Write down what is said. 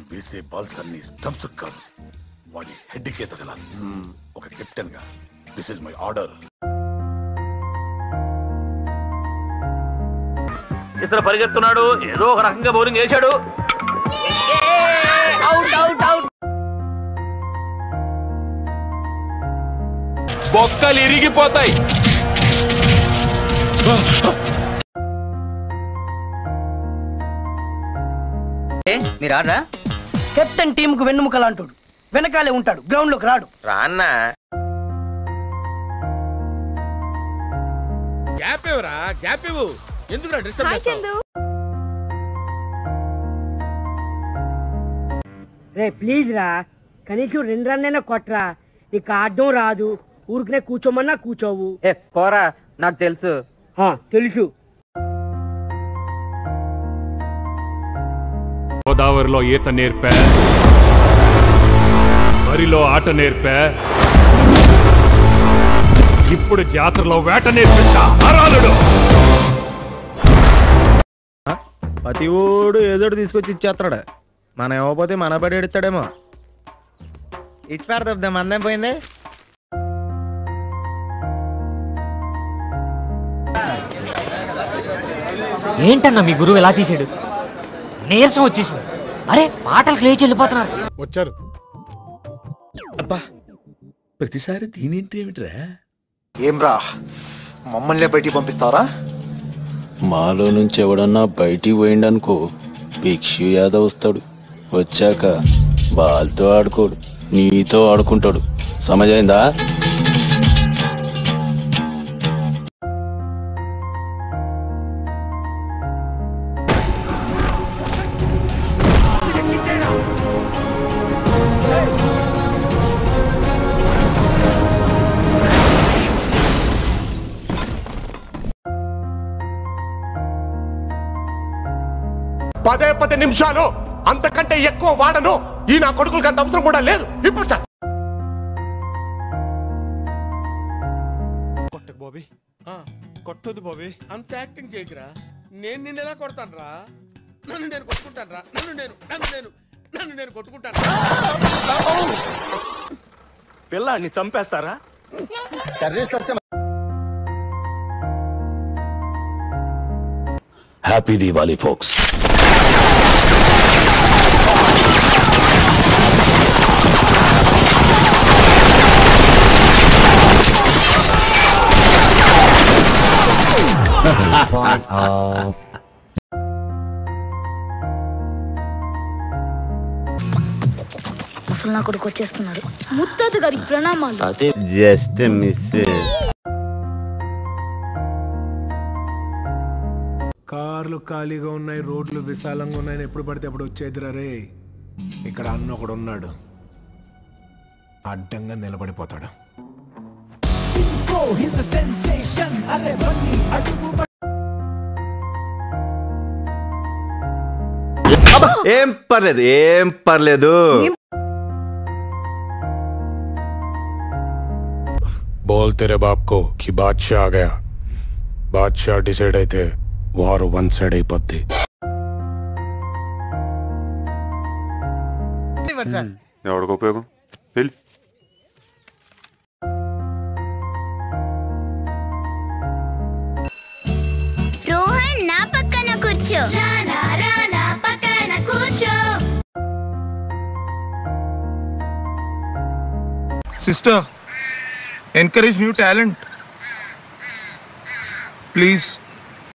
వేసే బాల్స్ అన్ని స్టంప్స్ కాదు వాడి హెడ్కే తగలాలి ఒక కెప్టెన్ గా దిస్ ఇస్ మై ఆర్డర్ ఇతను పరిగెత్తున్నాడు ఏదో ఒక రకంగా బౌలింగ్ వేశాడు అవుట్ అవుట్ అవుట్ బొక్కలు ఇరిగిపోతాయి మీరు ఆడరా కెప్టెన్ టీమ్ కు వెన్నుముక లాంటాడు వెనకాలే ఉంటాడు గ్రౌండ్ లోకి రాడు రాన్నా గ్యాప్ ఇవ్వరా గ్యాప్ ఇవ్వు ఎందుకు డిస్టర్బ్ చేస్తావు రే ప్లీజ్ రా కనీసం రెండు రన్నైనా కొట్రా నీకు ఆడడం రాదు ఊరికనే కూర్చోమన్నా కూర్చోవు ఏ పోరా నాకు తెలుసు హా, తెలుసు గోదావరిలో ఈత నేర్పా వరిలో ఆట నేర్పా ఇప్పుడు జాతరలో వేట నేర్పిస్తా అరాలుడు ప్రతి ఓడు ఏదోటి తీసుకొచ్చి ఇచ్చేస్తాడు మనం ఇవ్వకపోతే మన పడి ఎడతాడేమో ఇచ్చి పెడతాం మందేం పోయింది ఏంటన్నా మీ గురువు ఎలా తీసాడు నీరసం వచ్చేసింది అరే పాటలకు లేచి వెళ్ళిపోతున్నారు వచ్చారు అబ్బా ప్రతిసారి దీనేంటి ఏమిట్రా ఏం రా మమ్మల్ని బయటికి పంపిస్తారా మాలో నుంచి ఎవడన్నా బయటికి పోయిండనుకో భిక్షు యాదవ్ వస్తాడు వచ్చాక బాల్తో ఆడుకోడు నీతో ఆడుకుంటాడు సమజైందా పదే పది నిమిషాలు అంతకంటే ఎక్కువ వాడను ఈ నా కొడుకులకి అంత అవసరం కూడా లేదు ఇప్పుడు సార్ కొట్టకు బాబీ కొట్టదు బాబీ అంత యాక్టింగ్ చేయకురా నేను నిన్ను ఎలా కొడతాను రా నన్ను నేను కొట్టుకుంటాను రా నన్ను నేను నన్ను నేను నన్ను నేను కొట్టుకుంటాను పిల్లాన్ని చంపేస్తారా హ్యాపీ దీవాలి ఫోక్స్ అసలు నా కొడుకు వచ్చేస్తున్నాడు ముత్తాత గారికి ప్రణామాలు అదే జస్ట్ మిస్ కార్లు ఖాళీగా ఉన్నాయి రోడ్లు విశాలంగా ఉన్నాయని ఎప్పుడు పడితే అప్పుడు వచ్చేదిరా రే ఇక్కడ అన్న ఒకడు ఉన్నాడు అడ్డంగా నిలబడిపోతాడు ఏం పర్లేదు ఏం పర్లేదు బోల్ తెరే బాప్ కో కి బాద్షా ఆ గయా బాద్షా డిసైడ్ అయితే వారు వన్ సైడ్ అయిపోద్ది ఎవరికి ఉపయోగం వెళ్ళి రోహన్ నా పక్కన కూర్చో రానా రానా పక్కన కూర్చో Sister, encourage new talent. Please.